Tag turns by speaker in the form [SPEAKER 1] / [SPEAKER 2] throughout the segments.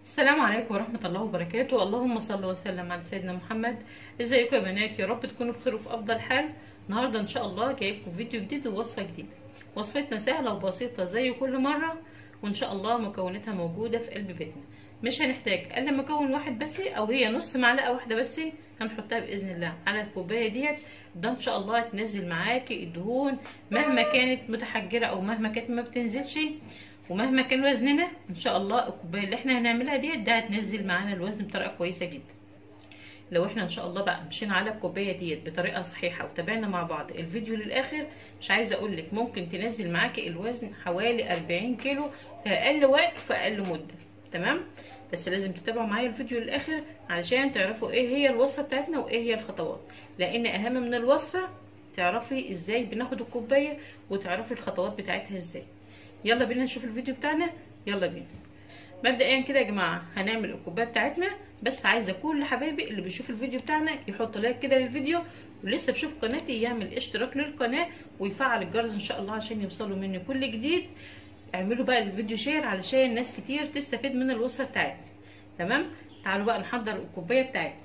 [SPEAKER 1] السلام عليكم ورحمة الله وبركاته اللهم صل وسلم على سيدنا محمد ازيكم يا بنات يا رب تكونوا بخير وفي افضل حال النهارده ان شاء الله جايبكم فيديو جديد ووصفة جديدة وصفتنا سهلة وبسيطة زي كل مرة وان شاء الله مكوناتها موجودة في قلب بيتنا مش هنحتاج الا مكون واحد بس او هي نص معلقة واحدة بس هنحطها باذن الله على الكوباية ديت ده ان شاء الله تنزل معاكي الدهون مهما كانت متحجرة او مهما كانت ما بتنزلش ومهما كان وزننا ان شاء الله الكوبايه اللي احنا هنعملها ديت ده هتنزل معانا الوزن بطريقه كويسه جدا لو احنا ان شاء الله بقى مشينا على الكوبايه ديت بطريقه صحيحه وتابعنا مع بعض الفيديو للاخر مش عايزه اقول لك ممكن تنزل معاكي الوزن حوالي 40 كيلو في اقل وقت وفي اقل مده تمام بس لازم تتابعوا معايا الفيديو للاخر علشان تعرفوا ايه هي الوصفه بتاعتنا وايه هي الخطوات لان اهم من الوصفه تعرفي ازاي بناخد الكوبايه وتعرفي الخطوات بتاعتها ازاي يلا بينا نشوف الفيديو بتاعنا يلا بينا مبدئيا كده يا جماعه هنعمل الكوبايه بتاعتنا بس عايزه كل حبايبي اللي بيشوف الفيديو بتاعنا يحط لايك كده للفيديو ولسه بشوف قناتي يعمل اشتراك للقناه ويفعل الجرس ان شاء الله عشان يوصلوا مني كل جديد اعملوا بقى الفيديو شير علشان ناس كتير تستفيد من الوصفه بتاعتنا تمام تعالوا بقى نحضر الكوبايه بتاعتنا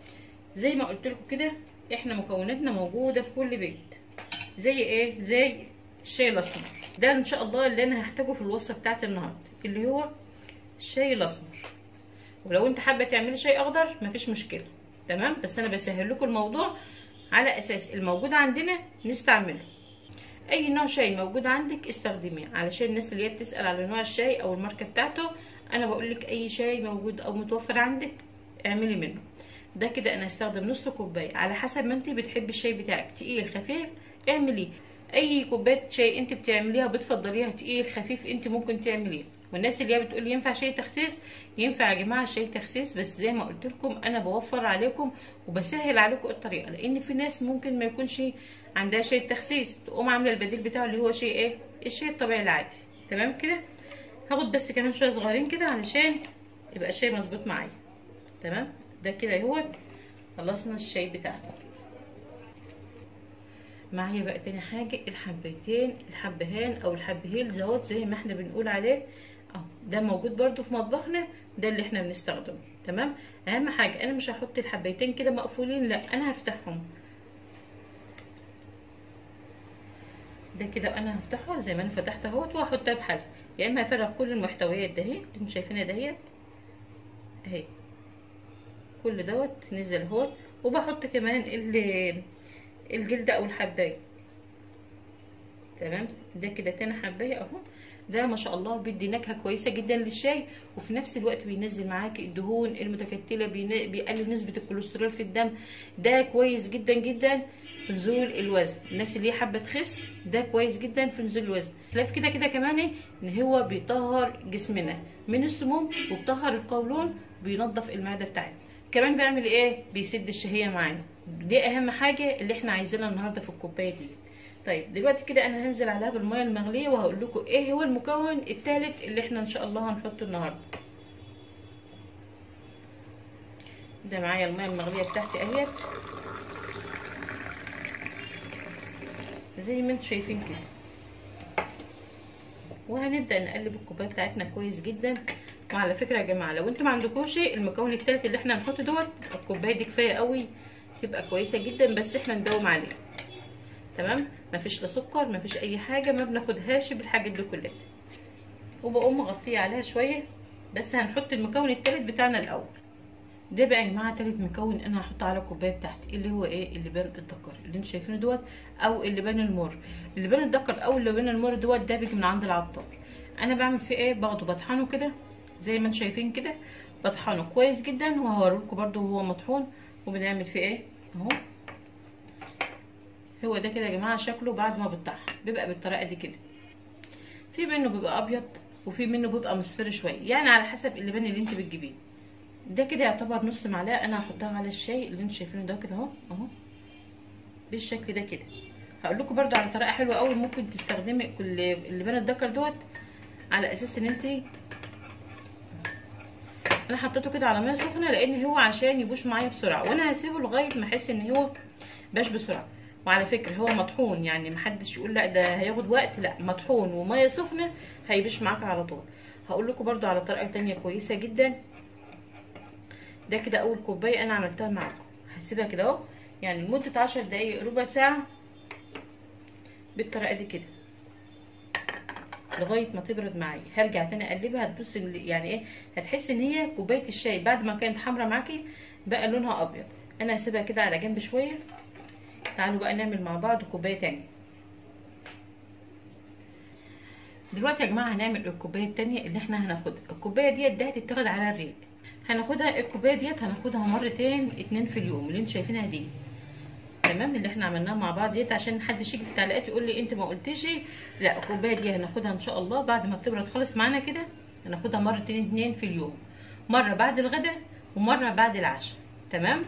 [SPEAKER 1] زي ما قلت لكم كده احنا مكوناتنا موجوده في كل بيت زي ايه زي الشاي الاسمر ده ان شاء الله اللي انا هحتاجه في الوصفه بتاعت النهارده اللي هو الشاي الاسمر ولو انت حابه تعملي شاي اخضر مفيش مشكله تمام بس انا بسهل لكم الموضوع على اساس الموجود عندنا نستعمله اي نوع شاي موجود عندك استخدميه علشان الناس اللي هي بتسال على نوع الشاي او الماركه بتاعته انا بقول لك اي شاي موجود او متوفر عندك اعملي منه ده كده انا هستخدم نص كوبايه على حسب ما انت بتحبي الشاي بتاعك تقيل خفيف اعمليه اي كوبايه شاي انت بتعمليها بتفضليها تقيل خفيف انت ممكن تعمليه والناس اللي هي بتقول ينفع شاي تخسيس ينفع يا جماعه شاي تخسيس بس زي ما قلت لكم انا بوفر عليكم وبسهل عليكم الطريقه لان في ناس ممكن ما يكونش عندها شاي تخسيس تقوم عامله البديل بتاعه اللي هو شاي ايه الشاي الطبيعي العادي تمام كده هاخد بس كمان شويه صغيرين كده علشان يبقى الشاي مظبوط معايا تمام ده كده اهو خلصنا الشاي بتاعنا معايا بقى تاني حاجة الحبتين الحبهان او الحبهيل زوات زي ما احنا بنقول عليه اهو ده موجود برضو في مطبخنا ده اللي احنا بنستخدمه تمام اهم حاجة انا مش هحط الحبيتين كده مقفولين لا انا هفتحهم ده كده انا هفتحه زي ما انا فتحت اهوت وهحطها بحل يا اما هفرغ كل المحتويات دهي اللي انتم شايفينها دهيت اهي كل دوت نزل اهوت وبحط كمان اللي الجلد او الحبايه تمام ده كده تاني حبايه اهو ده ما شاء الله بيدي نكهه كويسه جدا للشاي وفي نفس الوقت بينزل معاكي الدهون المتكتله بيقلل نسبه الكوليسترول في الدم ده كويس جدا جدا في نزول الوزن الناس اللي حابه تخس ده كويس جدا في نزول الوزن خلاف كده كده كمان ان هو بيطهر جسمنا من السموم وبيطهر القولون بينظف المعده بتاعتنا كمان بيعمل ايه بيسد الشهيه معانا دي اهم حاجه اللي احنا عايزينها النهارده في الكوبايه دي طيب دلوقتي كده انا هنزل عليها بالميه المغليه وهقول لكم ايه هو المكون الثالث اللي احنا ان شاء الله هنحطه النهارده ده معايا الميه المغليه بتاعتي اهيت زي ما انتم شايفين كده وهنبدا نقلب الكوبايه بتاعتنا كويس جدا وعلى فكره يا جماعه لو انتم ما عندكوش المكون الثالث اللي احنا هنحطه دوت الكوبايه دي كفايه قوي تبقى كويسه جدا بس احنا نداوم عليه تمام مفيش لا سكر مفيش اي حاجه ما بناخدهاش بالحاجات دي كلها وبقوم مغطيه عليها شويه بس هنحط المكون الثالث بتاعنا الاول ده بقى يا جماعه ثالث مكون انا هحطه على الكوبايه بتاعتي اللي هو ايه اللبان الدكر اللي انتوا شايفينه دوت او اللبان المر اللبان الدكر او اللبان المر دوت ده بيجي من عند العطار انا بعمل فيه ايه باخده بطحنه كده زي ما انتم شايفين كده بطحنه كويس جدا وهوريلكم برده وهو مطحون وبنعمل فيه ايه اهو هو ده كده يا جماعه شكله بعد ما بتطحن بيبقى بالطريقه دي كده في منه بيبقى ابيض وفي منه بيبقى مصفر شويه يعني على حسب اللبان اللي انت بتجيبيه ده كده يعتبر نص معلقه انا هحطها على الشاي اللي انتم شايفينه ده كده اهو اهو بالشكل ده كده هقول لكم برده على طريقه حلوه قوي ممكن تستخدمي كل اللبان الدكر دوت على اساس ان انت انا حطيته كده على ميه سخنه لان هو عشان يبوش معايا بسرعه وانا هسيبه لغايه ما احس ان هو باش بسرعه وعلى فكره هو مطحون يعني محدش يقول لا ده هياخد وقت لا مطحون وميه سخنه هيبش معاك على طول هقول لكم برضو على طريقه تانية كويسه جدا ده كده اول كوبايه انا عملتها معاكم هسيبها كده اهو يعني لمده عشر دقايق ربع ساعه بالطريقه دي كده لغايه ما تبرد معايا هرجع تاني اقلبها هتبص يعني ايه هتحس ان هي كوبايه الشاي بعد ما كانت حمرا معاكي بقى لونها ابيض انا هسيبها كده على جنب شويه تعالوا بقى نعمل مع بعض كوبايه تانية دلوقتي يا جماعه هنعمل الكوبايه التانية اللي احنا هناخدها الكوبايه ديت دي هتتاخد على الريق هناخدها الكوبايه ديت هناخدها مرتين اتنين في اليوم اللي انتوا شايفينها دي تمام اللي احنا عملناها مع بعض ديت عشان محدش يجي في التعليقات يقول لي انت ما قلتيش لا الكوبايه دي هناخدها ان شاء الله بعد ما بتبرد خالص معانا كده هناخدها مرتين اتنين في اليوم مره بعد الغداء ومره بعد العشاء تمام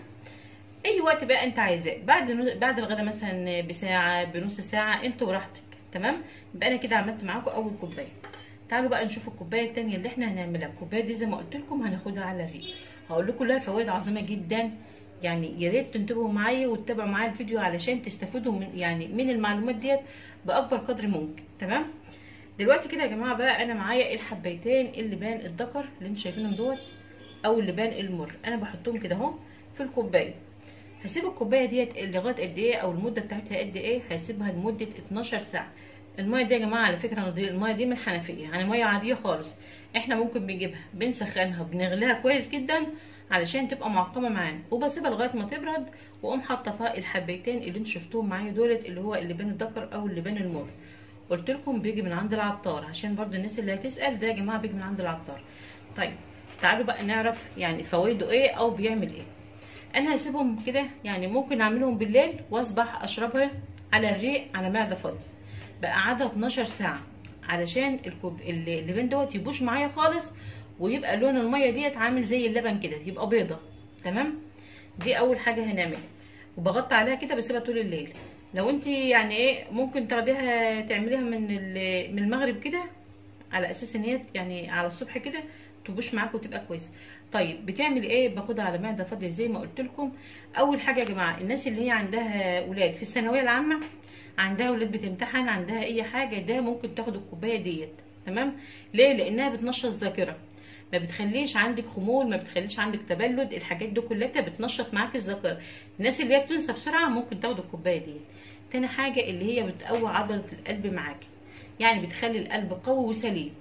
[SPEAKER 1] اي وقت بقى انت عايزاه بعد بعد الغداء مثلا بساعه بنص ساعه انت وراحتك تمام يبقى انا كده عملت معاكم اول كوبايه تعالوا بقى نشوف الكوبايه الثانيه اللي احنا هنعملها الكوبايه دي زي ما قلت لكم هناخدها على الريق هقول لكم لها فوائد عظيمه جدا يعني يا ريت تنتبهوا معايا وتتابعوا معايا الفيديو علشان تستفيدوا من يعني من المعلومات ديت باكبر قدر ممكن تمام دلوقتي كده يا جماعه بقى انا معايا الحبايتين اللي بان الذكر اللي انتوا شايفينهم دوت او اللي بان المر انا بحطهم كده اهو في الكوبايه هسيب الكوبايه ديت لغايه قد ايه او المده بتاعتها قد ايه هسيبها لمده 12 ساعه الميه دي يا جماعه على فكره الميه دي من الحنفيه يعني ميه عاديه خالص احنا ممكن بنجيبها بنسخنها بنغليها كويس جدا علشان تبقى معقمه معانا وبسيبها لغايه ما تبرد واقوم حاطه فيها الحبيتين اللي انتوا شفتوهم معايا دولت اللي هو اللي بين الذكر او اللي بين المر قلت لكم بيجي من عند العطار عشان برضو الناس اللي هتسال ده يا جماعه بيجي من عند العطار طيب تعالوا بقى نعرف يعني فوائده ايه او بيعمل ايه انا هسيبهم كده يعني ممكن اعملهم بالليل واصبح اشربها على الريق على معده فاضيه بقى قعدها 12 ساعه علشان الكوب اللبن دوت يبوش معايا خالص ويبقى لون الميه ديت عامل زي اللبن كده يبقى بيضه تمام دي اول حاجه هنعملها وبغطي عليها كده بسيبها طول الليل لو انت يعني ايه ممكن تاخديها تعمليها من من المغرب كده على اساس ان هي يعني على الصبح كده تبوش معاك وتبقى كويسه طيب بتعمل ايه باخدها على معده فاضيه زي ما قلت لكم اول حاجه يا جماعه الناس اللي هي عندها ولاد في الثانويه العامه عندها ولاد بتمتحن عندها اي حاجه ده ممكن تاخد الكوبايه ديت تمام ليه لانها بتنشط الذاكره ما بتخليش عندك خمول ما بتخليش عندك تبلد الحاجات دي كلها بتنشط معاك الذاكره الناس اللي هي بتنسى بسرعه ممكن تاخد الكوبايه ديت تاني حاجه اللي هي بتقوي عضله القلب معاكي يعني بتخلي القلب قوي وسليم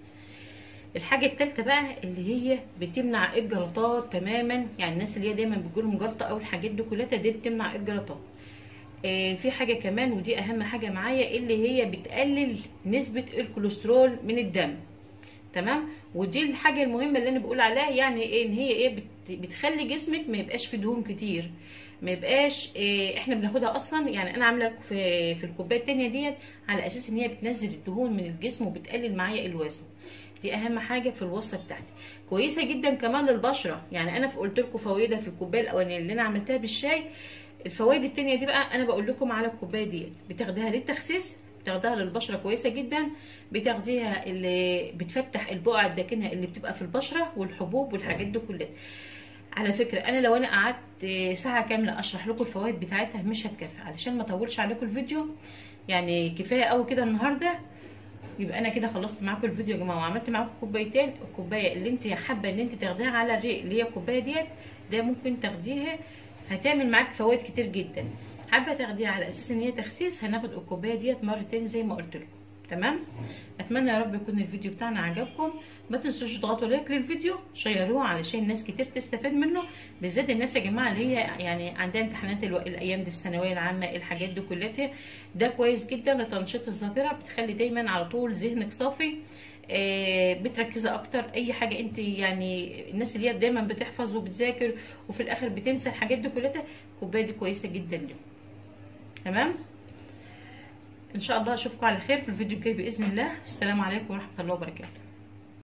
[SPEAKER 1] الحاجه الثالثه بقى اللي هي بتمنع الجلطات تماما يعني الناس اللي هي دايما بتجيلهم جلطه او الحاجات دي كلها دي بتمنع الجلطات آه في حاجه كمان ودي اهم حاجه معايا اللي هي بتقلل نسبه الكوليسترول من الدم تمام ودي الحاجه المهمه اللي انا بقول عليها يعني ايه ان هي ايه بتخلي جسمك ما يبقاش فيه دهون كتير ما يبقاش إيه احنا بناخدها اصلا يعني انا عامله لكم في في الكوبايه الثانيه ديت على اساس ان هي بتنزل الدهون من الجسم وبتقلل معايا الوزن دي اهم حاجه في الوصفه بتاعتي كويسه جدا كمان للبشره يعني انا قلت لكم فوائدها في الكوبايه الاولانيه اللي انا عملتها بالشاي الفوائد التانية دي بقى انا بقول لكم على الكوبايه ديت بتاخديها للتخسيس بتاخديها للبشره كويسه جدا بتاخديها اللي بتفتح البقع الداكنه اللي بتبقى في البشره والحبوب والحاجات دي كلها على فكره انا لو انا قعدت ساعه كامله اشرح لكم الفوائد بتاعتها مش هتكفي علشان ما اطولش عليكم الفيديو يعني كفايه قوي كده النهارده يبقى انا كده خلصت معاكم الفيديو يا جماعه وعملت معاكم كوبايتين الكوبايه اللي انت حابه ان انت تاخديها على الريق اللي هي الكوبايه ديت ده ممكن تاخديها هتعمل معاك فوائد كتير جدا حابه تاخديها على اساس ان هي تخسيس هناخد الكوبايه ديت مرتين زي ما قلت لكم تمام اتمنى يا رب يكون الفيديو بتاعنا عجبكم ما تنسوش تضغطوا لايك للفيديو شيروه علشان ناس كتير تستفاد منه بالذات الناس يا جماعه اللي هي يعني عندها امتحانات الو... الايام دي في الثانويه العامه الحاجات دي كلها ده كويس جدا لتنشيط الذاكره بتخلي دايما على طول ذهنك صافي آه بتركزي اكتر اي حاجه انت يعني الناس اللي هي دايما بتحفظ وبتذاكر وفي الاخر بتنسى الحاجات دي كلها الكوبايه دي كويسه جدا لهم تمام ان شاء الله اشوفكم على خير في الفيديو الجاي باذن الله السلام عليكم ورحمه الله وبركاته